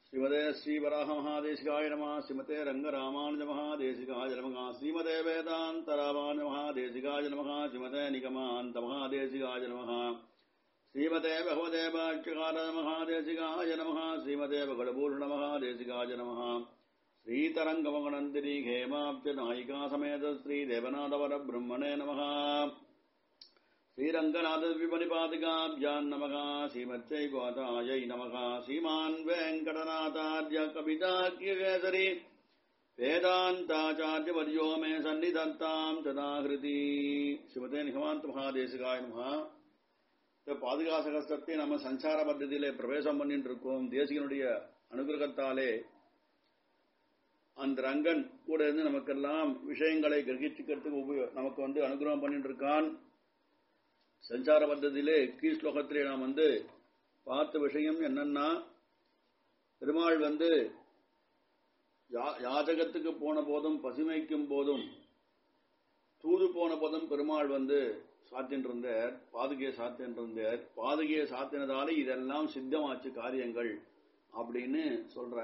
ஸ்ரீமதே ஸ்ரீவராக மகாதேசிகாய நம ஸ்ரீமதே ரங்கராமானுஜ மகாதேசிகாய நம ஸ்ரீமதே வேதாந்த ராமானுஜ மகாதேசிகாய நம ஸ்ரீமதே நிகமாந்த மகாதேசிகாய நம ஸ்ரீமதே பகவதே பாட்சிகார மகாதேசிகாய நம ஸ்ரீமதே பகவபூர்ண மகாதேசிகாய நம ஸ்ரீதரங்கமகனந்திரி ஹேமாப்ஜ நாயிகா சமேத ஸ்ரீ தேவநாதவர பிரம்மணே நம श्रीरङ्गनाथ विपणिपादिकाभ्याम् नमः श्रीमत्यै गोतायै नमः श्रीमान् वेङ्कटनाथार्य कविताख्यकेसरी वेदान्ताचार्यवर्यो मे सन्निधत्ताम् सदाहृति ஸ்ரீமதே நிகமாந்த மகாதேசிகாய நம இந்த பாதுகாசகஸ்தத்தை நம்ம சஞ்சார பద్ధதியிலே பிரவேசம் பண்ணிட்டு இருக்கோம் தேசிகனுடைய அனுகிரகத்தாலே அந்த ரங்கன் கூட இருந்து நமக்கெல்லாம் விஷயங்களை கிரகிச்சுக்கிறதுக்கு உபயோ நமக்கு வந்து அனுகிரகம் பண்ணிட்டு இருக்கான் சஞ்சார பద్ధதியிலே கீழ் ஸ்லோகத்திலே நாம் வந்து பார்த்த விஷயம் என்னன்னா பெருமாள் வந்து யாஜகத்துக்கு போன போதும் பசுமைக்கும் போதும் தூது போன போதும் பெருமாள் வந்து சாத்தின் இருந்தார் பாதுகையை சாத்தின் இருந்தார் பாதுகையை சாத்தினதால இதெல்லாம் சித்தமாச்சு காரியங்கள் அப்படின்னு சொல்ற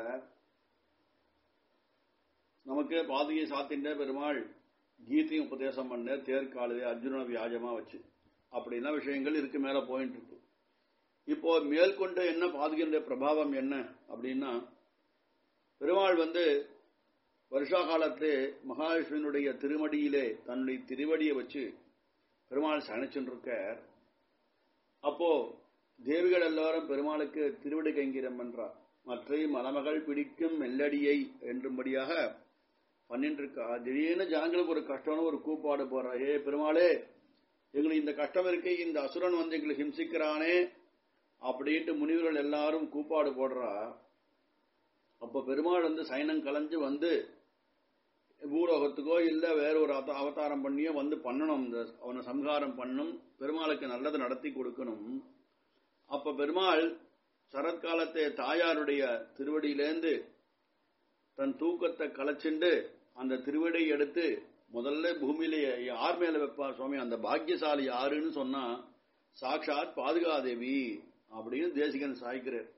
நமக்கு பாதுகையை சாத்தின்ற பெருமாள் கீதையும் உபதேசம் பண்ண தேர்காலதே அர்ஜுன வியாஜமா வச்சு அப்படின்னா விஷயங்கள் இருக்கு மேல போயிட்டு இருக்கு இப்போ மேற்கொண்டு என்ன பாதுகின்ற பிரபாவம் என்ன அப்படின்னா பெருமாள் வந்து வருஷா காலத்திலே மகாவிஷ்ணுனுடைய திருமடியிலே தன்னுடைய திருவடியை வச்சு பெருமாள் சயனிச்சுருக்கார் அப்போ தேவிகள் எல்லாரும் பெருமாளுக்கு திருவடி கைங்கிரம் என்றார் மற்ற மலமகள் பிடிக்கும் மெல்லடியை என்றும்படியாக பண்ணிட்டு இருக்கா திடீர்னு ஜனங்களுக்கு ஒரு கஷ்டம்னு ஒரு கூப்பாடு போடுறா ஏ பெருமாளே எங்களுக்கு இந்த கஷ்டம் இருக்கு இந்த அசுரன் வந்து எங்களை ஹிம்சிக்கிறானே அப்படின்ட்டு முனிவர்கள் எல்லாரும் கூப்பாடு போடுறா அப்ப பெருமாள் வந்து சைனம் கலைஞ்சு வந்து பூலோகத்துக்கோ இல்ல வேற ஒரு அவதாரம் பண்ணியோ வந்து பண்ணணும் இந்த அவனை சம்ஹாரம் பண்ணணும் பெருமாளுக்கு நல்லது நடத்தி கொடுக்கணும் அப்ப பெருமாள் சரத்காலத்தை தாயாருடைய திருவடியிலேந்து தன் தூக்கத்தை கலைச்சுண்டு அந்த திருவடியை எடுத்து முதல்ல பூமியில யார் மேல வைப்பா சுவாமி அந்த பாக்கியசாலி யாருன்னு சொன்னா சாட்சாத் பாதுகாதேவி அப்படின்னு தேசிகன் சாய்க்கிறார்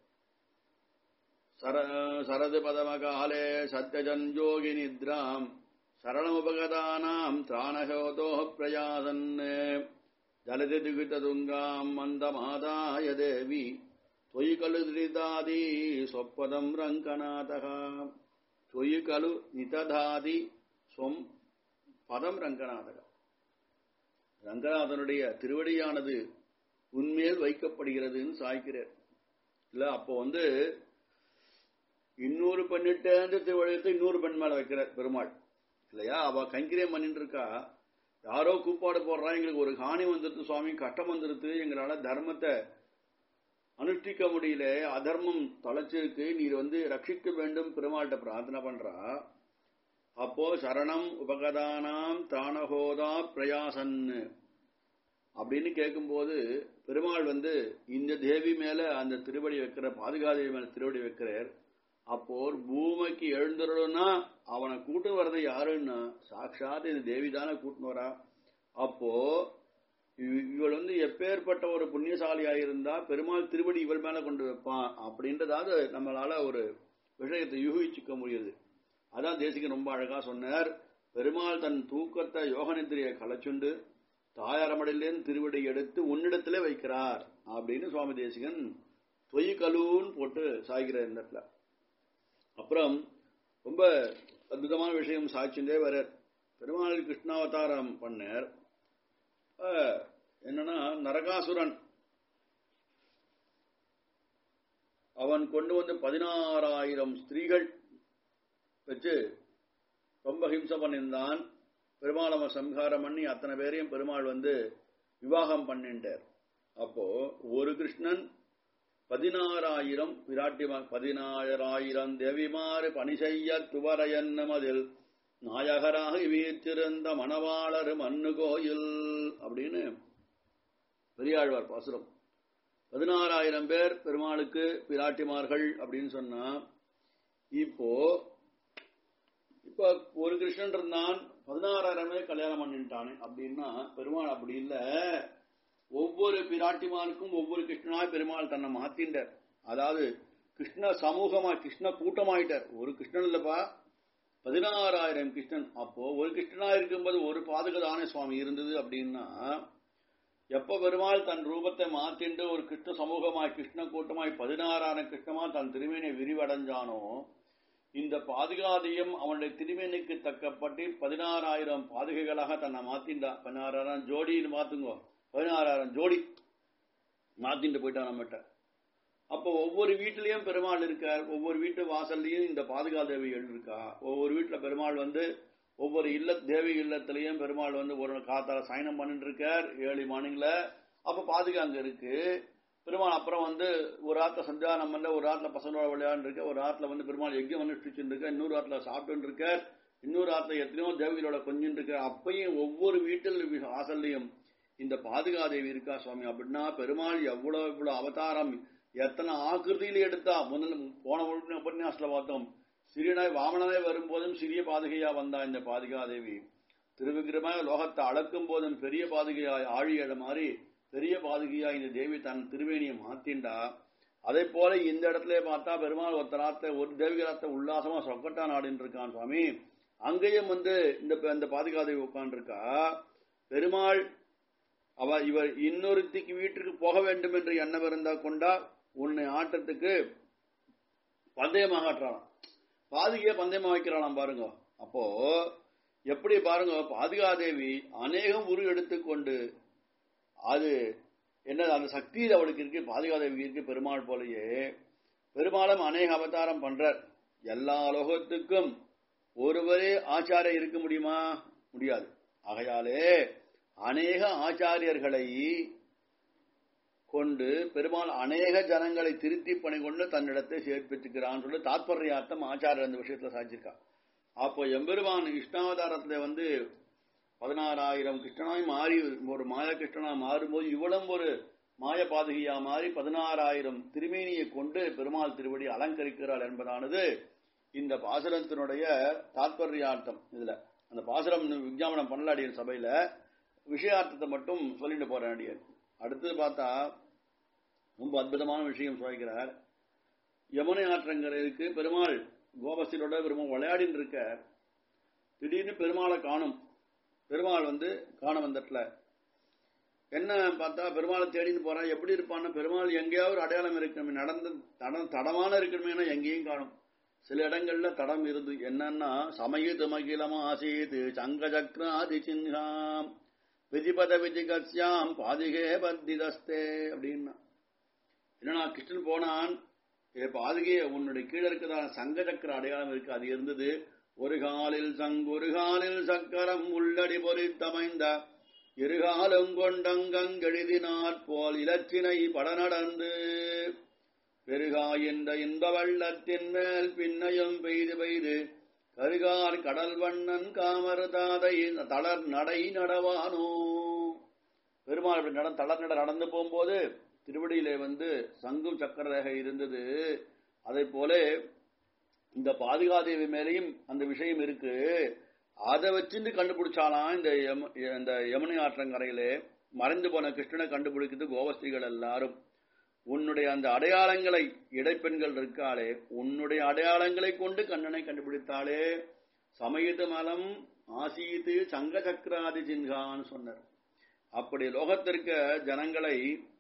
சரது பதமகாலே சத்யஜன் ஜோகி நித்ராம் சரணமுபகதானாம் திராணகோதோ பிரயாசன் ஜலதி துகிததுங்காம் மந்த மாதாய தேவி தொயி கலு திரிதாதி சொப்பதம் ரங்கநாதகா தொயி கலு நிததாதி சொம் பதம் ரங்கநாதகா ரங்கநாதனுடைய திருவடியானது உன்மேல் வைக்கப்படுகிறதுன்னு சாய்க்கிறார் இல்ல அப்போ வந்து இன்னொரு பெண்ணிட்ட திருவழியத்தை இன்னொரு பெண் மேல வைக்கிறார் பெருமாள் இல்லையா அவ கைங்கிரியம் பண்ணிட்டு இருக்கா யாரோ கூப்பாடு போடுறா எங்களுக்கு ஒரு காணி வந்துருது சுவாமி கஷ்டம் வந்துருது எங்களால தர்மத்தை அனுஷ்டிக்க முடியல அதர்மம் தொலைச்சிருக்கு நீர் வந்து ரட்சிக்க வேண்டும் பெருமாள்கிட்ட பிரார்த்தனை பண்றா அப்போ சரணம் உபகதானாம் தானகோதா பிரயாசன் அப்படின்னு கேட்கும்போது பெருமாள் வந்து இந்த தேவி மேல அந்த திருவடி வைக்கிற பாதுகாதேவி மேல திருவடி வைக்கிறார் அப்போ பூமிக்கு எழுந்துடணும்னா அவனை கூட்டு வர்றது யாருன்னா சாட்சாத் இந்த தேவி தானே கூட்டின்னு வரா அப்போ இவள் வந்து எப்பேற்பட்ட ஒரு புண்ணியசாலியா இருந்தா பெருமாள் திருவடி இவள் மேல கொண்டு வைப்பான் அப்படின்றதாவது நம்மளால ஒரு விஷயத்தை யூகிச்சுக்க முடியுது அதான் தேசிகன் ரொம்ப அழகா சொன்னார் பெருமாள் தன் தூக்கத்தை யோகநிந்திரியை கலைச்சுண்டு தாயாரமடையிலேருந்து திருவடி எடுத்து உன்னிடத்திலே வைக்கிறார் அப்படின்னு சுவாமி தேசிகன் தொய் கலூன்னு போட்டு சாய்கிற இந்த இடத்துல அப்புறம் ரொம்ப அற்புதமான விஷயம் சாட்சிண்டே வர பெருமாள் கிருஷ்ணாவதாரம் பண்ணார் என்னன்னா நரகாசுரன் அவன் கொண்டு வந்து பதினாறாயிரம் ஸ்திரீகள் வச்சு ரொம்ப ஹிம்சை பண்ணியிருந்தான் பெருமாள் அவன் சம்ஹாரம் பண்ணி அத்தனை பேரையும் பெருமாள் வந்து விவாகம் பண்ணிட்டார் அப்போ ஒரு கிருஷ்ணன் பதினாறாயிரம் விராட்டி பதினாயிரம் தேவிமாறு பணி செய்ய துவரையன்னமதில் நாயகராக வீற்றிருந்த மணவாளர் மண்ணு கோயில் அப்படின்னு பெரியாழ்வார் பாசுரம் பதினாறாயிரம் பேர் பெருமாளுக்கு பிராட்டிமார்கள் அப்படின்னு சொன்னா இப்போ இப்ப ஒரு கிருஷ்ணன் இருந்தான் பதினாறாயிரமே கல்யாணம் பண்ணிட்டானே அப்படின்னா பெருமாள் அப்படி இல்ல ஒவ்வொரு பிராட்டிமானுக்கும் ஒவ்வொரு கிருஷ்ணனா பெருமாள் தன்னை மாத்தின்றார் அதாவது கிருஷ்ண சமூகமா கிருஷ்ண கூட்டமாயிட்டார் ஒரு கிருஷ்ணன் இல்லப்பா பதினாறாயிரம் கிருஷ்ணன் அப்போ ஒரு கிருஷ்ணனா இருக்கும்போது ஒரு பாதுகதானே சுவாமி இருந்தது அப்படின்னா எப்ப பெருமாள் தன் ரூபத்தை மாத்திண்டு ஒரு கிருஷ்ண சமூகமாய் கிருஷ்ண கூட்டமாய் பதினாறாயிரம் கிருஷ்ணமா தன் திருமேனை விரிவடைஞ்சானோ இந்த பாதுகாதையும் அவனுடைய திருமேனுக்கு தக்கப்பட்டு பதினாறாயிரம் பாதுகைகளாக தன்னை மாத்திண்டா பதினாறாயிரம் ஜோடின்னு மாத்துங்கோ பதினாறாயிரம் ஜோடி மாத்திட்டு போயிட்டான் நம்மகிட்ட அப்போ ஒவ்வொரு வீட்டிலையும் பெருமாள் இருக்கார் ஒவ்வொரு வீட்டு வாசல்லையும் இந்த பாதுகா தேவிகள் இருக்கா ஒவ்வொரு வீட்டுல பெருமாள் வந்து ஒவ்வொரு இல்ல தேவி இல்லத்திலையும் பெருமாள் வந்து ஒரு காத்தால சயனம் பண்ணிட்டு இருக்கார் ஏழு மார்னிங்ல அப்ப பாதுகா அங்க இருக்கு பெருமாள் அப்புறம் வந்து ஒரு ஆத்துல சஞ்சானம் பண்ண ஒரு ஆத்துல பசங்களோட விளையாண்டு இருக்க ஒரு ஆத்துல வந்து பெருமாள் எங்கே வந்து இருக்க இன்னொரு ஆத்துல சாப்பிட்டு இருக்கார் இன்னொரு ஆத்துல எத்தனையோ தேவிகளோட கொஞ்சம் இருக்க அப்பையும் ஒவ்வொரு வீட்டில் வாசல்லையும் இந்த பாதுகா தேவி இருக்கா சுவாமி அப்படின்னா பெருமாள் எவ்வளவு இவ்வளவு அவதாரம் எத்தனை ஆக்கிருதியில எடுத்தா முதல்ல போன உபன்யாசத்துல பார்த்தோம் சிறியனாய் வாமனாய் வரும்போதும் சிறிய பாதுகையா வந்தா இந்த பாதுகா தேவி திருவிக்கிரமாக லோகத்தை அளக்கும் போதும் பெரிய பாதுகையாய் ஆழியட மாதிரி பெரிய பாதுகையா இந்த தேவி தன் திருவேணியை மாத்திண்டா அதே போல இந்த இடத்துல பார்த்தா பெருமாள் ஒருத்தராத்த ஒரு தேவிகராத்த உல்லாசமா சொக்கட்டா நாடுன்னு இருக்கான் சுவாமி அங்கேயும் வந்து இந்த இந்த பாதுகா தேவி உட்காந்துருக்கா பெருமாள் அவ இவர் இன்னொருத்திக்கு வீட்டிற்கு போக வேண்டும் என்று எண்ணம் இருந்தா கொண்டா உன்னை ஆட்டத்துக்கு பந்தயமாக ஆட்டுறாளாம் பாதுகைய பந்தயமா வைக்கிறாளாம் பாருங்க அப்போ எப்படி பாருங்க பாதுகாதேவி அநேகம் உரு எடுத்துக்கொண்டு அது என்ன அந்த சக்தி அவளுக்கு இருக்கு பாதுகாதேவி இருக்கு பெருமாள் போலயே பெருமாளும் அநேக அவதாரம் பண்றார் எல்லா லோகத்துக்கும் ஒருவரே ஆச்சாரிய இருக்க முடியுமா முடியாது ஆகையாலே அநேக ஆச்சாரியர்களை கொண்டு பெருமாள் அநேக ஜனங்களை திருத்தி பணி கொண்டு தன்னிடத்தை சேர்ப்பிச்சுக்கிறான் சொல்லி தாத்பரியார்த்தம் ஆச்சாரியர் அந்த விஷயத்துல சாதிச்சிருக்கா அப்போ எம்பெருமான் கிருஷ்ணாவதாரத்துல வந்து பதினாறாயிரம் கிருஷ்ணனாய் மாறி ஒரு மாய கிருஷ்ணனா மாறும்போது இவ்வளவு ஒரு மாய பாதகியா மாறி பதினாறாயிரம் திருமேனியை கொண்டு பெருமாள் திருவடி அலங்கரிக்கிறாள் என்பதானது இந்த பாசுரத்தினுடைய தாத்பரியார்த்தம் இதுல அந்த பாசுரம் விஞ்ஞாபனம் பண்ணலாடியர் சபையில விஷயார்த்தத்தை மட்டும் சொல்லிட்டு போறேன் அடியர் அடுத்தது பார்த்தா ரொம்ப அற்புதமான விஷயம் சொல்கிறார் யமுனை ஆற்றங்கரைக்கு பெருமாள் கோபஸ்திரோட பெருமாள் விளையாடின்னு இருக்க திடீர்னு பெருமாளை காணும் பெருமாள் வந்து காண வந்தட்ல என்ன பார்த்தா பெருமாளை தேடின்னு போறான் எப்படி இருப்பான்னு பெருமாள் எங்கேயாவது ஒரு அடையாளம் இருக்கணுமே நடந்த தடம் தடமான இருக்கணுமே எங்கேயும் காணும் சில இடங்கள்ல தடம் இருந்து என்னன்னா சமயுது மகிழமா ஆசீது சங்க சக்கராதி சின்ஹாம் விதிபத விஜிகஸ்யாம் பாதிகே பத்திதஸ்தே அப்படின்னா என்னன்னா கிருஷ்ணன் போனான் பாதுகைய உன்னுடைய கீழே இருக்கிறதான சங்க சக்கர அடையாளம் இருக்கு அது இருந்தது ஒரு காலில் சங்கு ஒரு காலில் சக்கரம் உள்ளடி பொறித்தமைந்த இருகாலும் கொண்டங்கெழுதினாற் போல் இலச்சினை பட நடந்து பெருகாயின்ற இன்ப வெள்ளத்தின் மேல் பின்னையும் பெய்து பெய்து கருகார் கடல் வண்ணன் காமர் தாதை தளர் நடை நடவானோ பெருமாள் அப்படி நட தளர் நட நடந்து போகும்போது திருவடியிலே வந்து சங்கும் சக்கர ரேகை இருந்தது அதை போல இந்த பாதுகாதேவி மேலேயும் அந்த விஷயம் இருக்கு அதை வச்சுட்டு கண்டுபிடிச்சாலாம் இந்த இந்த யமுனை ஆற்றங்கரையிலே மறைந்து போன கிருஷ்ணனை கண்டுபிடிக்கிறது கோவஸ்திரிகள் எல்லாரும் உன்னுடைய அந்த அடையாளங்களை இடைப்பெண்கள் இருக்காளே உன்னுடைய அடையாளங்களை கொண்டு கண்ணனை கண்டுபிடித்தாளே சமயத்து மலம் ஆசீத்து சங்க சக்கராதி சின்கான்னு சொன்னார் அப்படி லோகத்திற்க ஜனங்களை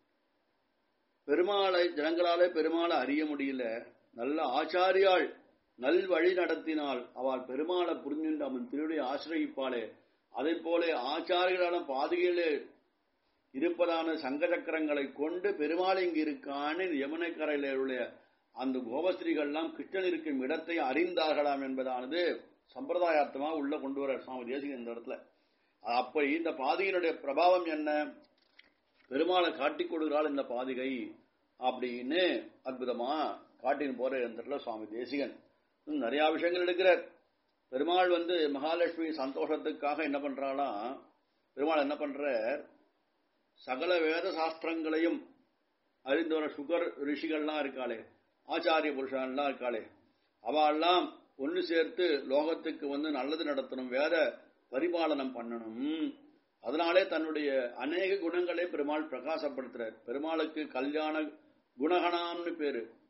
பெருமாளை ஜனங்களாலே பெருமாளை அறிய முடியல நல்ல ஆச்சாரியாள் நல் வழி நடத்தினால் அவள் பெருமாளை புரிஞ்சுண்டு அவன் திருடைய ஆசிரயிப்பாளே அதை போல ஆச்சாரியர்களான பாதுகையிலே இருப்பதான சங்க சக்கரங்களை கொண்டு பெருமாள் இங்கு இருக்கான்னு யமுனை கரையிலுடைய அந்த கோபஸ்திரிகள்லாம் கிருஷ்ணன் இருக்கும் இடத்தை அறிந்தார்களாம் என்பதானது சம்பிரதாயார்த்தமா உள்ள கொண்டு வர சுவாமி தேசிகன் இந்த இடத்துல அப்ப இந்த பாதிகையினுடைய பிரபாவம் என்ன பெருமாளை காட்டிக் கொடுக்கிறாள் இந்த பாதிகை அப்படின்னு அற்புதமா காட்டின்னு போற இடத்துல சுவாமி தேசிகன் நிறைய விஷயங்கள் எடுக்கிறார் பெருமாள் வந்து மகாலட்சுமி சந்தோஷத்துக்காக என்ன பண்றாளாம் பெருமாள் என்ன பண்றார் சகல வேத சாஸ்திரங்களையும் அறிந்து வர சுகர் ரிஷிகள்லாம் இருக்காளே ஆச்சாரிய புருஷன்லாம் இருக்காளே அவெல்லாம் ஒன்று சேர்த்து லோகத்துக்கு வந்து நல்லது நடத்தணும் வேத பரிபாலனம் பண்ணணும் அதனாலே தன்னுடைய அநேக குணங்களை பெருமாள் பிரகாசப்படுத்துறார் பெருமாளுக்கு கல்யாண குணகணாம்னு பேரு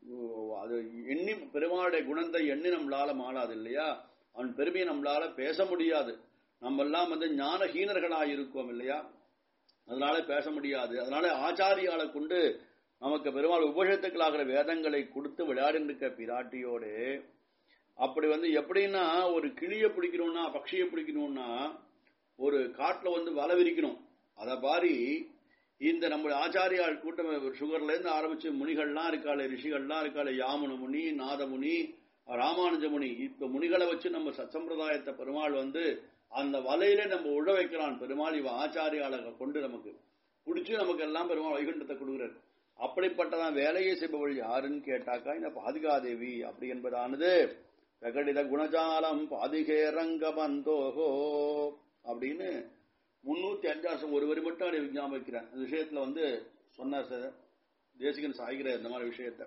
அது எண்ணி பெருமாளுடைய குணத்தை எண்ணி நம்மளால மாளாது இல்லையா அவன் பெருமையை நம்மளால பேச முடியாது நம்ம எல்லாம் வந்து ஞானஹீனர்களா இருக்கோம் இல்லையா அதனால பேச முடியாது அதனால ஆச்சாரியாலை கொண்டு நமக்கு பெருமாள் உபநிஷத்துக்களாகிற வேதங்களை கொடுத்து விளையாடிருக்க பிராட்டியோடு அப்படி வந்து எப்படின்னா ஒரு கிளியை பிடிக்கணும்னா பட்சியை பிடிக்கணும்னா ஒரு காட்டுல வந்து வலை விரிக்கணும் அத மாதிரி இந்த நம்ம ஆச்சாரியால் கூட்டம் சுகர்ல இருந்து ஆரம்பிச்சு முனிகள்லாம் இருக்காளே ரிஷிகள்லாம் இருக்காளே யாமுன முனி நாதமுனி ராமானுஜ முனி இப்ப முனிகளை வச்சு நம்ம சச்சம்பிரதாயத்தை பெருமாள் வந்து அந்த வலையில நம்ம உழ வைக்கிறான் பெருமாள் இவ ஆச்சாரியால கொண்டு நமக்கு பிடிச்சு நமக்கு எல்லாம் பெருமாள் வைகுண்டத்தை கொடுக்குறாரு அப்படிப்பட்டதான் வேலையை செய்பவள் யாருன்னு கேட்டாக்கா இந்த பாதுகாதேவி அப்படி என்பதானது பிரகடித குணஜாலம் பாதிகே ரங்க பந்தோகோ அப்படின்னு முன்னூத்தி அஞ்சாசம் ஒரு வரி மட்டும் அப்படி விஞ்ஞாபம் வைக்கிறேன் இந்த விஷயத்துல வந்து சொன்னார் சார் தேசிகன் சாய்கிற இந்த மாதிரி விஷயத்த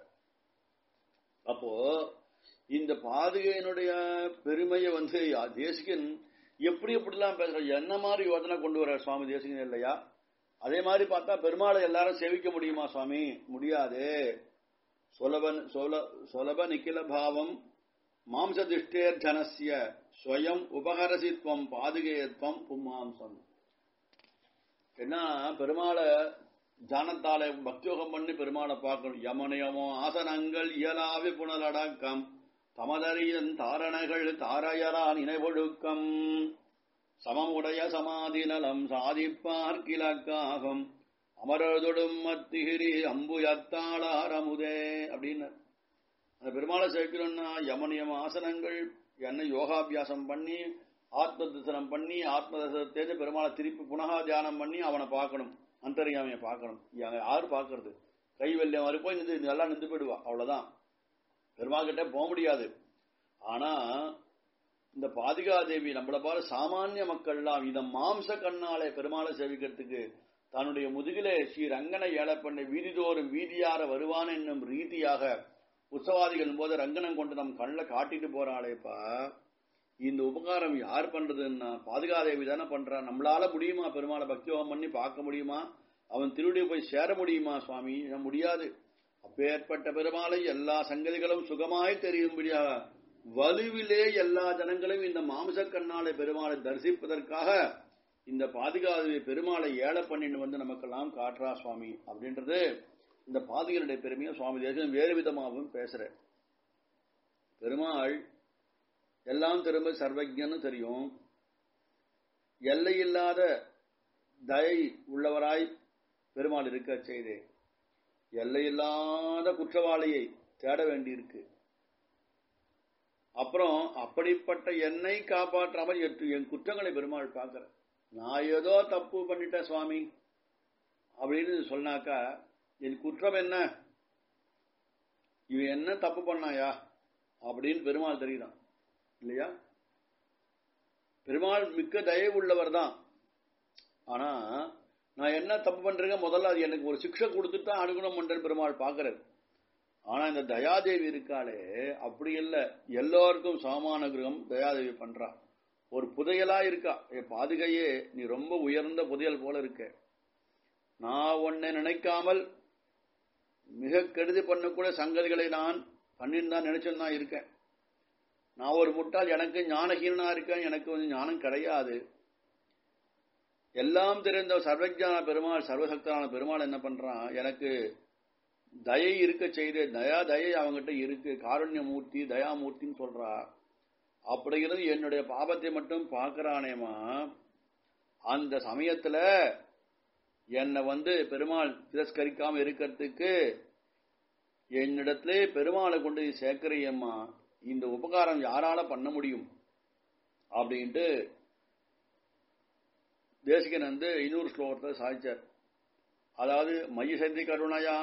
அப்போ இந்த பாதுகையினுடைய பெருமையை வந்து தேசிகன் எப்படி எப்படிலாம் பேசுற என்ன மாதிரி யோசனை கொண்டு வர சுவாமி தேசிகன் இல்லையா அதே மாதிரி பார்த்தா பெருமாளை எல்லாரும் சேவிக்க முடியுமா சுவாமி முடியாது சொலபன் சொல சொலப நிக்கில பாவம் மாம்சதிஷ்டேர் ஜனசிய ஸ்வயம் உபகரசித்வம் பாதுகேயத்வம் பும்மாம்சம் என்ன பெருமாளை ஜானத்தாலே பக்தியோகம் பண்ணி பெருமாளை பார்க்கணும் யமனயமோ ஆசனங்கள் இயலாவி புனலடக்கம் தமதறியன் தாரணகள் தாரையரா நினைவொழுக்கம் சமமுடைய சமாதி நலம் சாதிப்பார் கிழக்காகம் அமரதொடும் மத்திகிரி அம்புயத்தாளாரமுதே அப்படின்னு அந்த பெருமாளை சேர்க்கணும்னா யமனியம ஆசனங்கள் என்ன யோகாபியாசம் பண்ணி ஆத்ம தரிசனம் பண்ணி ஆத்ம தரிசனத்தேர்ந்து பெருமாளை திருப்பி புனகா தியானம் பண்ணி அவனை பார்க்கணும் அந்தரியாமையை பார்க்கணும் யாரு பார்க்கறது கைவல்யம் வரை போய் நின்று எல்லாம் நின்று போயிடுவா அவ்வளவுதான் பெருமாள் கிட்ட போக முடியாது ஆனா இந்த பாதுகாதேவி நம்மள போல சாமானிய மக்கள்லாம் இந்த மாம்ச கண்ணாலே பெருமாளை சேவிக்கிறதுக்கு தன்னுடைய முதுகிலே ஸ்ரீ ரங்கனை ஏழை பண்ண வீதிதோறும் வீதியார வருவான் என்னும் ரீதியாக உற்சவாதிகள் போது ரங்கனம் கொண்டு நம் கண்ணில் காட்டிட்டு போறாளேப்பா இந்த உபகாரம் யார் பண்றதுன்னா பாதுகாதேவி தானே பண்றா நம்மளால முடியுமா பெருமாளை பக்தியோகம் பண்ணி பார்க்க முடியுமா அவன் திருடியை போய் சேர முடியுமா சுவாமி முடியாது அப்பேற்பட்ட பெருமாளை எல்லா சங்கதிகளும் சுகமாய் தெரியும்படியாக வலுவிலே எல்லா ஜனங்களும் இந்த மாம்ச கண்ணாலை பெருமாளை தரிசிப்பதற்காக இந்த பாதுகாதேவி பெருமாளை ஏழை பண்ணிட்டு வந்து நமக்கெல்லாம் காட்டுறா சுவாமி அப்படின்றது இந்த பாதுகளுடைய பெருமையை சுவாமி தேசம் வேறு விதமாகவும் பேசுற பெருமாள் எல்லாம் திரும்ப சர்வஜன்னு தெரியும் எல்லையில்லாத தயை உள்ளவராய் பெருமாள் இருக்க செய்தே எல்லையில்லாத குற்றவாளியை தேட வேண்டியிருக்கு அப்புறம் அப்படிப்பட்ட என்னை காப்பாற்றாமல் என் குற்றங்களை பெருமாள் பார்க்கிற நான் ஏதோ தப்பு பண்ணிட்டேன் சுவாமி அப்படின்னு சொன்னாக்கா என் குற்றம் என்ன இவன் என்ன தப்பு பண்ணாயா அப்படின்னு பெருமாள் தெரியுதான் இல்லையா பெருமாள் மிக்க தயவு உள்ளவர் தான் ஆனா நான் என்ன தப்பு பண்றேங்க முதல்ல அது எனக்கு ஒரு சிக்ஷை கொடுத்துட்டு தான் அனுகுணம் பண்றேன் பெருமாள் பாக்குறாரு ஆனா இந்த தயாதேவி இருக்காளே அப்படி இல்லை எல்லோருக்கும் சமமான கிரகம் தயாதேவி பண்றா ஒரு புதையலா இருக்கா பாதுகையே நீ ரொம்ப உயர்ந்த புதையல் போல இருக்க நான் உன்னை நினைக்காமல் மிக கெடுதி பண்ணக்கூட சங்கதிகளை நான் பண்ணின்னு தான் நினைச்சுன்னு தான் இருக்கேன் நான் ஒரு முட்டாள் எனக்கு ஞானஹீனா இருக்கேன் எனக்கு வந்து ஞானம் கிடையாது எல்லாம் தெரிந்த சர்வஜான பெருமாள் சர்வசக்தனான பெருமாள் என்ன பண்றான் எனக்கு தயை இருக்க செய்து தயா தயை அவங்ககிட்ட இருக்கு காருண்யமூர்த்தி தயாமூர்த்தின்னு சொல்றா அப்படி இருந்து என்னுடைய பாபத்தை மட்டும் பார்க்கிறானேமா அந்த சமயத்துல என்னை வந்து பெருமாள் திரஸ்கரிக்காம இருக்கிறதுக்கு என்னிடத்திலே பெருமாளை கொண்டு சேர்க்கிறியம்மா இந்த உபகாரம் யாரால பண்ண முடியும் அப்படின்ட்டு தேசிகன் வந்து இன்னொரு ஸ்லோகத்தை சாதிச்சார் அதாவது மயிசதி கருணையா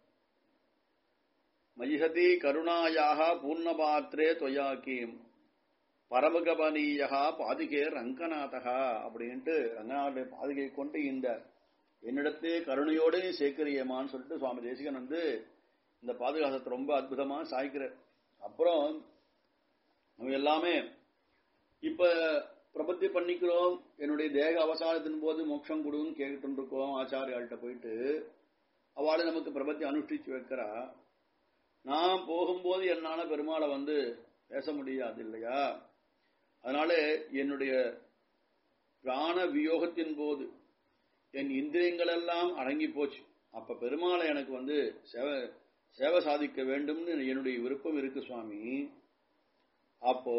மயிசதி கருணாயாக பூர்ணபாத்திரே தொயாக்கீம் பரமகபனீயா பாதிகே ரங்கநாதகா அப்படின்ட்டு ரங்கநாத பாதிகை கொண்டு இந்த என்னிடத்தே கருணையோடு நீ சேர்க்கிறியமான்னு சொல்லிட்டு சுவாமி தேசிகன் வந்து இந்த பாதுகாசத்தை ரொம்ப அற்புதமா சாய்க்கிறார் அப்புறம் நம்ம எல்லாமே இப்ப பிரபத்தி பண்ணிக்கிறோம் என்னுடைய தேக அவசானத்தின் போது மோட்சம் கொடுன்னு கேட்டு இருக்கோம் ஆச்சாரியாள்கிட்ட போயிட்டு அவளை நமக்கு பிரபத்தி அனுஷ்டிச்சு வைக்கிறா நான் போகும்போது என்னால பெருமாளை வந்து பேச முடியாது இல்லையா அதனால என்னுடைய பிராண வியோகத்தின் போது என் இந்திரியங்கள் எல்லாம் அடங்கி போச்சு அப்ப பெருமாளை எனக்கு வந்து சேவை சேவை சாதிக்க வேண்டும்னு என்னுடைய விருப்பம் இருக்கு சுவாமி அப்போ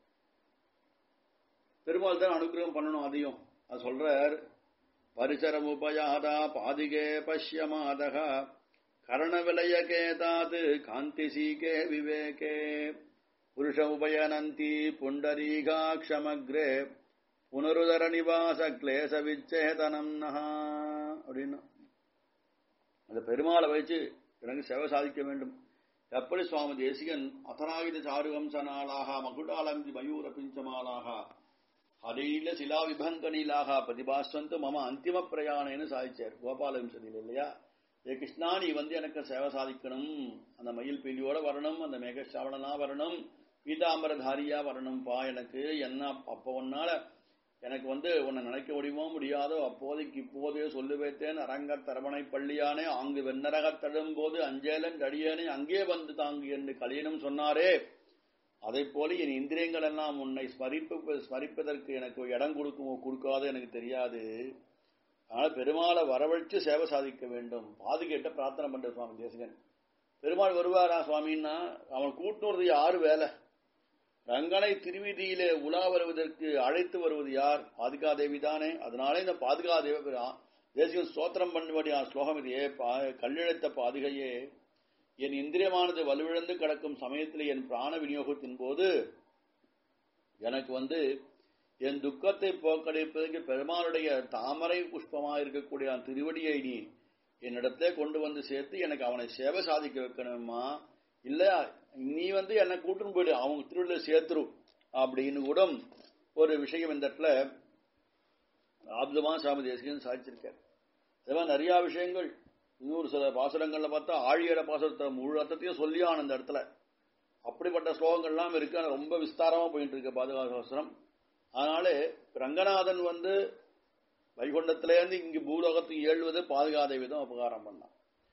பெருமாள் தான் அனுகிரகம் பண்ணணும் அதையும் அது சொல்றார் பரிசரம் உபயாதா பாதிகே பஷ்யமாதக கரண விலயகேதாது காந்தி சீகே விவேகே புருஷ உபயனந்தி புண்டரீகாட்சமக்ரே புனருதர நிவாச கிளேச விச்சேதனம் நகா அப்படின்னு அந்த பெருமாளை வச்சு எனக்கு சேவை சாதிக்க வேண்டும் எப்படி சுவாமி தேசிகன் அத்தராயுத சாருவம்சனாலாக மகுடாலம்பி மயூர பிஞ்சமாலாக ஹரீல சிலா விபங்கனீலாக பிரதிபாஸ்வந்து மம அந்திம பிரயாணம்னு சாதிச்சார் கோபாலவம்சனில் இல்லையா ஏ கிருஷ்ணா நீ வந்து எனக்கு சேவை சாதிக்கணும் அந்த மயில் பிலியோட வரணும் அந்த மேகசாவணனா வரணும் பீதாம்பரதாரியா வரணும் பா எனக்கு என்ன அப்போ ஒன்னால எனக்கு வந்து உன்னை நினைக்க முடியுமோ முடியாதோ அப்போதைக்கு இப்போதே சொல்லு வைத்தேன் அரங்க தரவணை பள்ளியானே ஆங்கு வெண்ணரக தழும்போது அஞ்சேலன் அடியேனே அங்கே வந்து தாங்கு என்று கலியனும் சொன்னாரே அதை போல என் இந்திரியங்கள் எல்லாம் உன்னை ஸ்மரிப்பு ஸ்மரிப்பதற்கு எனக்கு இடம் கொடுக்குமோ கொடுக்காதோ எனக்கு தெரியாது ஆனால் பெருமாளை வரவழைச்சு சேவை சாதிக்க வேண்டும் பாதுகேட்ட பிரார்த்தனை பண்ற சுவாமி தேசிகன் பெருமாள் வருவாரா சுவாமின்னா அவன் கூட்டுறது யாரு வேலை ரங்கனை திருவிதியிலே உலா வருவதற்கு அழைத்து வருவது யார் பாதுகாதேவி தானே அதனாலே இந்த பாதுகாதேவி தேசியம் ஸ்தோத்திரம் பண்ணுபடியா ஸ்லோகம் இது ஏ கல்லிழத்த பாதுகையே என் இந்திரியமானது வலுவிழந்து கிடக்கும் சமயத்தில் என் பிராண விநியோகத்தின் போது எனக்கு வந்து என் துக்கத்தை போக்கடிப்பதற்கு பெருமாளுடைய தாமரை புஷ்பமாக இருக்கக்கூடிய அந்த திருவடியை நீ என்னிடத்தை கொண்டு வந்து சேர்த்து எனக்கு அவனை சேவை சாதிக்க வைக்கணுமா இல்ல நீ வந்து என்னை கூட்டுன்னு போயிடு அவங்க திருவிழா சேர்த்துரும் அப்படின்னு கூட ஒரு விஷயம் இந்த இடத்துல ஆப்தமா சாமி தேசிகன் சாதிச்சிருக்கார் இதே மாதிரி நிறைய விஷயங்கள் இன்னொரு சில பாசுரங்கள்ல பார்த்தா ஆழியட பாசுரத்தை முழு அர்த்தத்தையும் சொல்லியான் அந்த இடத்துல அப்படிப்பட்ட ஸ்லோகங்கள்லாம் இருக்கு ஆனா ரொம்ப விஸ்தாரமா போயிட்டு இருக்கு பாதுகா சாஸ்திரம் அதனால ரங்கநாதன் வந்து வைகுண்டத்திலேருந்து இங்கு பூலோகத்துக்கு ஏழுவது பாதுகாத விதம் உபகாரம் பண்ணான்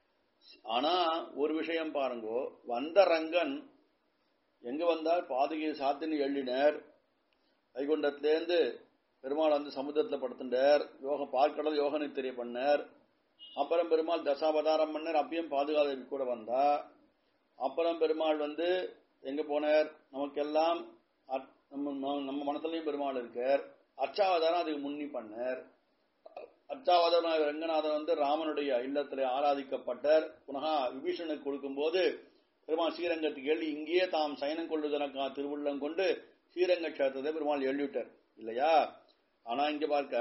ஆனா ஒரு விஷயம் பாருங்கோ வந்த ரங்கன் எங்க வந்தார் பாதுகை சாத்தின்னு எழுதினார் வைகுண்டத்திலேருந்து பெருமாள் வந்து சமுத்திரத்துல படுத்துட்டார் யோகம் பார்க்கடல் யோக நித்திரை பண்ணார் அப்புறம் பெருமாள் தசாவதாரம் பண்ணார் அப்பயும் பாதுகாதேவி கூட வந்தா அப்புறம் பெருமாள் வந்து எங்க போனார் நமக்கெல்லாம் நம்ம நம்ம மனசுலயும் பெருமாள் இருக்கார் அச்சாவதாரம் அதுக்கு முன்னி பண்ணார் அச்சாவதாரம் ரங்கநாதன் வந்து ராமனுடைய இல்லத்திலே ஆராதிக்கப்பட்டார் புனகா விபீஷனுக்கு கொடுக்கும் போது பெருமாள் ஸ்ரீரங்கத்துக்கு எழுதி இங்கேயே தாம் சயனம் கொள்ளுதனக்கா திருவுள்ளம் கொண்டு ஸ்ரீரங்க கஷேத்திரத்தை பெருமாள் எழுதிவிட்டார் இல்லையா ஆனா இங்க பார்க்க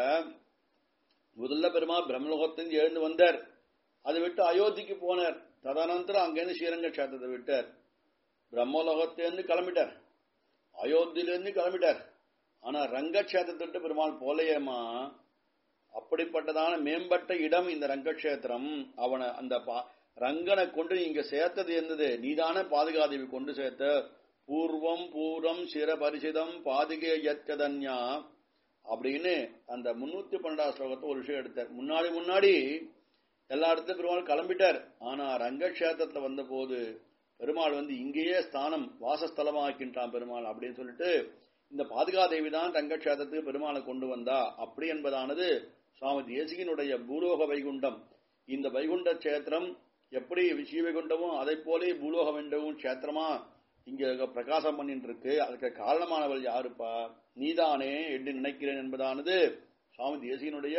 முதல்ல பெருமாள் பிரம்மலோகத்திலிருந்து எழுந்து வந்தார் அதை விட்டு அயோத்திக்கு போனார் ததனந்தரம் அங்கேருந்து ஸ்ரீரங்க கஷேத்திரத்தை விட்டார் பிரம்மலோகத்திலிருந்து கிளம்பிட்டார் அயோத்தியிலிருந்து கிளம்பிட்டார் ஆனா ரங்கக்ஷேத்திரத்திட்டு பெருமாள் போலையேமா அப்படிப்பட்டதான மேம்பட்ட இடம் இந்த ரங்கக்ஷேத்திரம் அவனை அந்த ரங்கனை கொண்டு இங்க சேர்த்தது என்னது நீதான பாதுகாதேவி கொண்டு சேர்த்த பூர்வம் பூரம் சிர பரிசிதம் பாதுகே யத்ததன்யா அப்படின்னு அந்த முன்னூத்தி பன்னெண்டாம் ஸ்லோகத்தை ஒரு விஷயம் எடுத்தார் முன்னாடி முன்னாடி எல்லா இடத்துலயும் பெருமாள் கிளம்பிட்டார் ஆனா ரங்கக்ஷேத்திரத்துல வந்த போது பெருமாள் வந்து இங்கேயே ஸ்தானம் வாசஸ்தலமாக்கின்றான் பெருமாள் அப்படின்னு சொல்லிட்டு இந்த பாதுகாதேவி தான் ரங்கக்ஷேத்திரத்துக்கு பெருமாளை கொண்டு வந்தா அப்படி என்பதானது சுவாமி தேசிகனுடைய பூலோக வைகுண்டம் இந்த வைகுண்ட கஷேத்திரம் எப்படி ஸ்ரீவைகுண்டமும் அதை போலே பூலோக வைண்டவும் கஷேத்திரமா இங்க பிரகாசம் பண்ணிட்டு இருக்கு அதுக்கு காரணமானவள் யாருப்பா நீதானே என்று நினைக்கிறேன் என்பதானது சுவாமி தேசிகனுடைய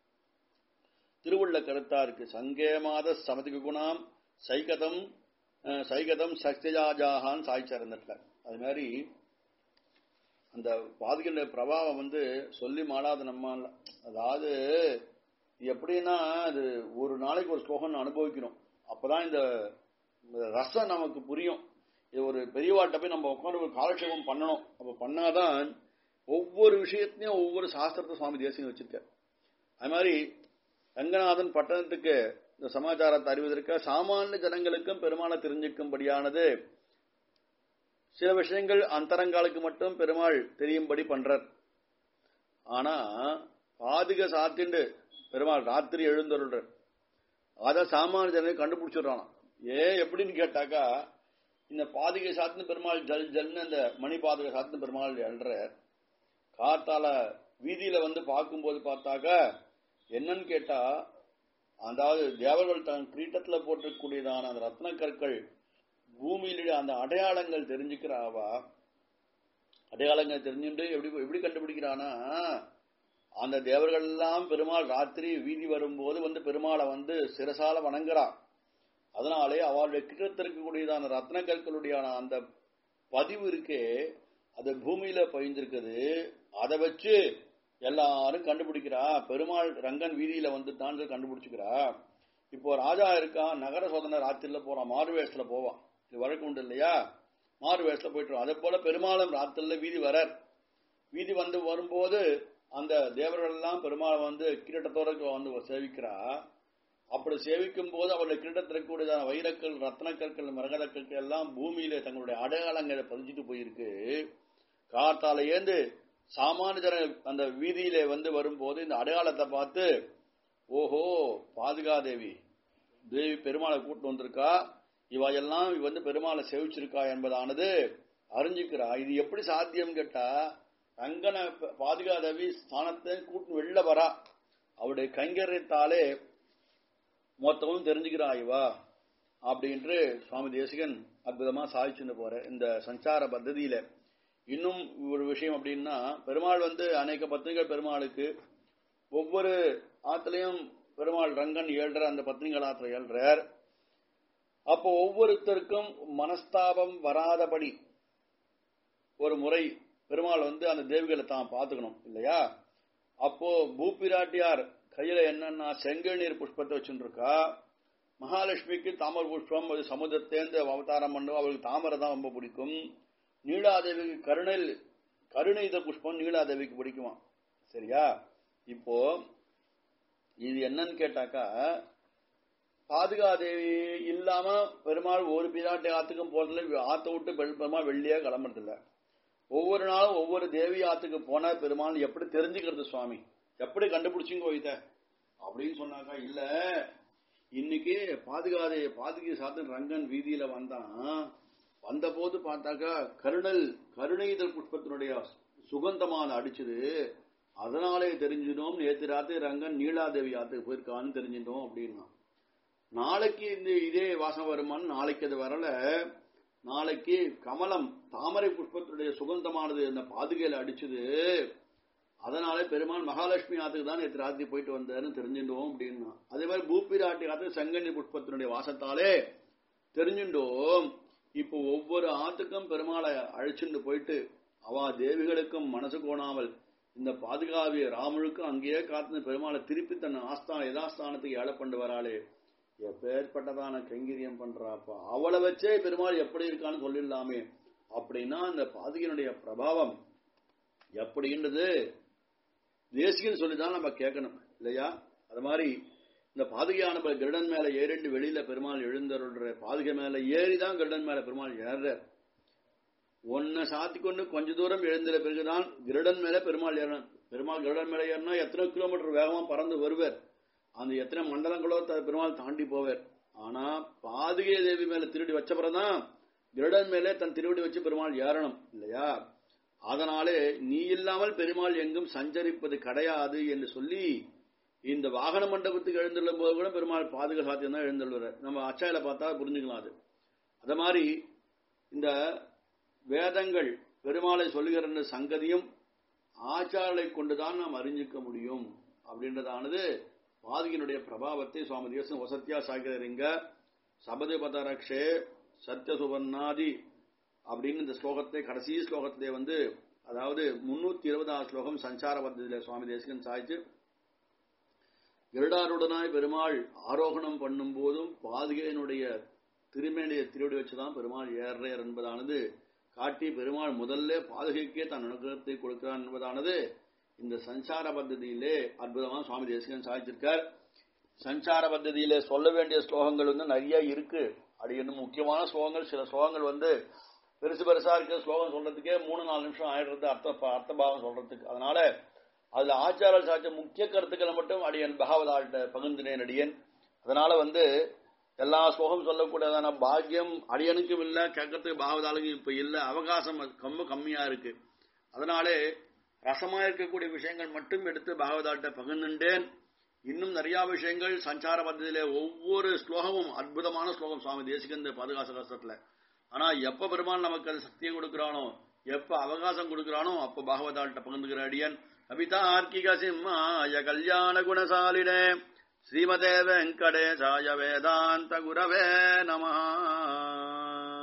திருவுள்ள கருத்தா இருக்கு சங்கே மாத சமதிக்கு குணாம் சைகதம் சைகதம் சக்திஜாஜாகான் சாய்ச்சார் இந்த அது மாதிரி அந்த பாதுகின்ற பிரபாவம் வந்து சொல்லி மாடாத நம்ம அதாவது எப்படின்னா அது ஒரு நாளைக்கு ஒரு ஸ்லோகம் அனுபவிக்கணும் அப்பதான் இந்த ரசம் நமக்கு புரியும் இது ஒரு பெரியவாட்ட போய் நம்ம உட்காந்து ஒரு காலக்ஷேபம் பண்ணணும் அப்ப பண்ணாதான் ஒவ்வொரு விஷயத்தையும் ஒவ்வொரு சாஸ்திரத்தை சுவாமி தேசியம் வச்சிருக்க அது மாதிரி ரங்கநாதன் பட்டணத்துக்கு இந்த சமாச்சாரத்தை அறிவதற்கு சாமானிய ஜனங்களுக்கும் பெருமாளை தெரிஞ்சுக்கும்படியானது சில விஷயங்கள் அந்தரங்காலுக்கு மட்டும் பெருமாள் தெரியும்படி பண்றார் ஆனா பாதுக சாத்திண்டு பெருமாள் ராத்திரி எழுந்தருள்றார் அத சாமானிய ஜனங்க கண்டுபிடிச்சிடுறான் ஏ எப்படின்னு கேட்டாக்கா இந்த பாதுகை சாத்தின பெருமாள் ஜல் ஜல்னு அந்த மணி பாதுகை சாத்தின பெருமாள் எழுற காத்தால வீதியில வந்து பார்க்கும்போது பார்த்தாக்க என்னன்னு கேட்டா அதாவது தேவர்கள் தன் கிரீட்டத்துல போட்டிருக்கக்கூடியதான அந்த ரத்ன கற்கள் பூமியில அந்த அடையாளங்கள் தெரிஞ்சுக்கிறாவா அடையாளங்கள் தெரிஞ்சுட்டு எப்படி எப்படி கண்டுபிடிக்கிறானா அந்த தேவர்கள் எல்லாம் பெருமாள் ராத்திரி வீதி வரும்போது வந்து பெருமாளை வந்து சிரசால வணங்குறான் அதனாலே அவளுடைய கிட்டத்தில் இருக்கக்கூடியதான ரத்ன கற்களுடையான அந்த பதிவு இருக்கே அது பூமியில பயிந்திருக்குது அதை வச்சு எல்லாரும் கண்டுபிடிக்கிறா பெருமாள் ரங்கன் வீதியில வந்துட்டான்னு கண்டுபிடிச்சுக்கிறா இப்போ ராஜா இருக்கா நகர சோதனை ராத்திரில போறான் மாறு வேஷத்துல போவான் இது வழக்கு உண்டு இல்லையா மாறு வேஷத்துல போயிட்டு அதே போல பெருமாளும் ராத்திரில வீதி வரார் வீதி வந்து வரும்போது அந்த தேவர்கள் எல்லாம் பெருமாள் வந்து கிரீட்டத்தோட வந்து சேவிக்கிறா அப்படி சேவிக்கும் போது அவருடைய கிரீட்டத்திற்கூடியதான வைரக்கல் ரத்னக்கற்கள் மரகதக்கற்கள் எல்லாம் பூமியில தங்களுடைய அடையாளங்களை பதிச்சுட்டு போயிருக்கு காத்தால ஏந்து சாமானிய ஜன அந்த வீதியில வந்து வரும்போது இந்த அடையாளத்தை பார்த்து ஓஹோ பாதுகாதேவி தேவி பெருமாளை கூட்டு வந்திருக்கா இவ எல்லாம் இவ வந்து பெருமாளை சேவிச்சிருக்கா என்பதானது அறிஞ்சுக்கிறா இது எப்படி சாத்தியம் கேட்டா ரங்கன பாதுகாதேவி ஸ்தானத்தை கூட்டு வெளில வரா அவருடைய கைங்கரியத்தாலே மொத்தமும் தெரிஞ்சுக்கிறா இவா அப்படின்று சுவாமி தேசிகன் அற்புதமா சாதிச்சுட்டு போற இந்த சஞ்சார பத்ததியில இன்னும் ஒரு விஷயம் அப்படின்னா பெருமாள் வந்து அநேக பத்னிகள் பெருமாளுக்கு ஒவ்வொரு ஆத்துலயும் பெருமாள் ரங்கன் ஏழ்ற அந்த பத்னிகள் ஆத்துல ஏழ்றார் அப்போ ஒவ்வொருத்தருக்கும் மனஸ்தாபம் வராதபடி ஒரு முறை பெருமாள் வந்து அந்த தேவிகளை தான் பார்த்துக்கணும் இல்லையா அப்போ பூப்பிராட்டியார் கையில என்னன்னா செங்கநீர் புஷ்பத்தை வச்சுருக்கா மகாலட்சுமிக்கு தாமர புஷ்பம் அது சமுதிரத்தேர்ந்து அவதாரம் பண்ணும் அவளுக்கு தாமரை தான் ரொம்ப பிடிக்கும் நீலாதேவிக்கு கருணையில் கருணைத புஷ்பம் நீலாதேவிக்கு பிடிக்குமா சரியா இப்போ இது என்னன்னு கேட்டாக்கா பாதுகாதேவி இல்லாம பெருமாள் ஒரு பிராட்டி ஆத்துக்கும் போறதுல ஆத்த விட்டு பெருமாள் வெள்ளியா கிளம்புறதில்ல ஒவ்வொரு நாளும் ஒவ்வொரு தேவி ஆத்துக்கு போன பெருமாள் எப்படி தெரிஞ்சுக்கிறது சுவாமி எப்படி கண்டுபிடிச்சிங்க வைத்த அப்படின்னு சொன்னாக்கா இல்ல இன்னைக்கு பாதுகாதே பாதுகை சாத்தன் ரங்கன் வீதியில வந்தான் வந்த போது பார்த்தாக்கா கருணல் கருணைதல் புஷ்பத்தினுடைய சுகந்தமான அடிச்சது அதனாலே தெரிஞ்சிடும் நேத்து ராத்திரி ரங்கன் நீலாதேவி ஆத்துக்கு போயிருக்கான்னு தெரிஞ்சிட்டோம் அப்படின்னா நாளைக்கு இந்த இதே வாசம் வருமான்னு நாளைக்கு அது வரல நாளைக்கு கமலம் தாமரை புஷ்பத்தினுடைய சுகந்தமானது இந்த பாதுகையில அடிச்சது அதனால பெருமாள் மகாலட்சுமி ஆத்துக்கு தான் நேற்று ராத்திரி போயிட்டு வந்தாருன்னு தெரிஞ்சுட்டோம் அப்படின்னா அதே மாதிரி பூப்பிராட்டி ஆத்து சங்கனி புஷ்பத்தினுடைய வாசத்தாலே தெரிஞ்சுட்டோம் இப்போ ஒவ்வொரு ஆத்துக்கும் பெருமாளை அழைச்சிட்டு போயிட்டு அவா தேவிகளுக்கும் மனசு கோணாமல் இந்த பாதுகாவிய ராமுழுக்கும் அங்கேயே காத்து பெருமாளை திருப்பி தன் ஆஸ்தான யதாஸ்தானத்துக்கு ஏழை கொண்டு வராளே எப்பேற்பட்டதான கைங்கரியம் பண்றாப்பா அவளை வச்சே பெருமாள் எப்படி இருக்கான்னு சொல்லிடலாமே அப்படின்னா அந்த பாதுகையினுடைய பிரபாவம் எப்படின்றது தேசிகன் சொல்லிதான் நம்ம கேட்கணும் இல்லையா அது மாதிரி இந்த பாதுகையான கருடன் மேல ஏறிண்டு வெளியில பெருமாள் எழுந்தருள்ற பாதுகை மேல ஏறிதான் கருடன் மேல பெருமாள் ஏற ஒன்ன சாத்தி கொண்டு கொஞ்ச தூரம் எழுந்துற பிறகுதான் கிருடன் மேல பெருமாள் ஏறணும் பெருமாள் கிருடன் மேல ஏறினா எத்தனை கிலோமீட்டர் வேகமா பறந்து வருவார் அந்த எத்தனை மண்டலங்களோ பெருமாள் தாண்டி போவார் ஆனா பாதுகை தேவி மேல திருடி வச்ச பிறகுதான் கிருடன் மேலே தன் திருவடி வச்சு பெருமாள் ஏறணும் இல்லையா அதனாலே நீ இல்லாமல் பெருமாள் எங்கும் சஞ்சரிப்பது கிடையாது என்று சொல்லி இந்த வாகன மண்டபத்துக்கு எழுந்துள்ளும் போது கூட பெருமாள் பாதுகா சாத்தியம் தான் எழுந்துள்ளார் நம்ம அச்சாயில பார்த்தா புரிஞ்சுக்கலாம் அது அது மாதிரி இந்த வேதங்கள் பெருமாளை சொல்லுகிற சங்கதியும் ஆச்சாரலை கொண்டுதான் நாம் அறிஞ்சிக்க முடியும் அப்படின்றதானது பாதுகினுடைய பிரபாவத்தை சுவாமி தேசம் வசத்தியா சாகிறீங்க சபதிபத ரக்ஷே சத்திய சுவர்ணாதி அப்படின்னு இந்த ஸ்லோகத்தை கடைசி ஸ்லோகத்திலே வந்து அதாவது முன்னூத்தி இருபதாவது ஸ்லோகம் சஞ்சார பദ്ധதியில சுவாமி தேசிகன் சாய்ச்சு கருடாருடனாய் பெருமாள் ஆரோகணம் பண்ணும் போதும் பாதுகையினுடைய திருமேனிய திருவடி வச்சுதான் பெருமாள் ஏறார் என்பதானது காட்டி பெருமாள் முதல்ல பாதுகைக்கே தன் அனுகிரகத்தை கொடுக்கிறான் என்பதானது இந்த சஞ்சார பദ്ധதியிலே அற்புதமா சுவாமி தேசிகன் சாதிச்சிருக்கார் சஞ்சார பദ്ധதியில சொல்ல வேண்டிய ஸ்லோகங்கள் வந்து நிறைய இருக்கு அது இன்னும் முக்கியமான ஸ்லோகங்கள் சில ஸ்லோகங்கள் வந்து பெருசு பெருசா இருக்கிற ஸ்லோகம் சொல்றதுக்கே மூணு நாலு நிமிஷம் ஆயிடுறது அர்த்த அர்த்தபாவம் சொல்றதுக்கு அதனால அதுல ஆச்சாரல் சாட்ச முக்கிய கருத்துக்களை மட்டும் அடியன் பகவதாள்கிட்ட பகிர்ந்தினேன் அடியன் அதனால வந்து எல்லா ஸ்லோகம் சொல்லக்கூடியதான பாக்கியம் அடியனுக்கும் இல்ல கேட்கறதுக்கு பாகவதாளுக்கும் இப்ப இல்ல அவகாசம் ரொம்ப கம்மியா இருக்கு அதனாலே ரசமா இருக்கக்கூடிய விஷயங்கள் மட்டும் எடுத்து பாகவதாட்ட பகிர்ந்துட்டேன் இன்னும் நிறைய விஷயங்கள் சஞ்சார பദ്ധதியில ஒவ்வொரு ஸ்லோகமும் அற்புதமான ஸ்லோகம் சுவாமி தேசிகந்த பாதுகாச கஷ்டத்துல ஆனா எப்ப பெருமான் நமக்கு அது சக்தியை கொடுக்கிறானோ எப்ப அவகாசம் கொடுக்கிறானோ அப்ப பாகவதாட்ட பகிர்ந்துகிற அடியன் கவிதார்க்கிக சிம்மாய கல்யாண குணசாலினே ஸ்ரீமதே வெங்கடேசாய வேதாந்த குரவே நம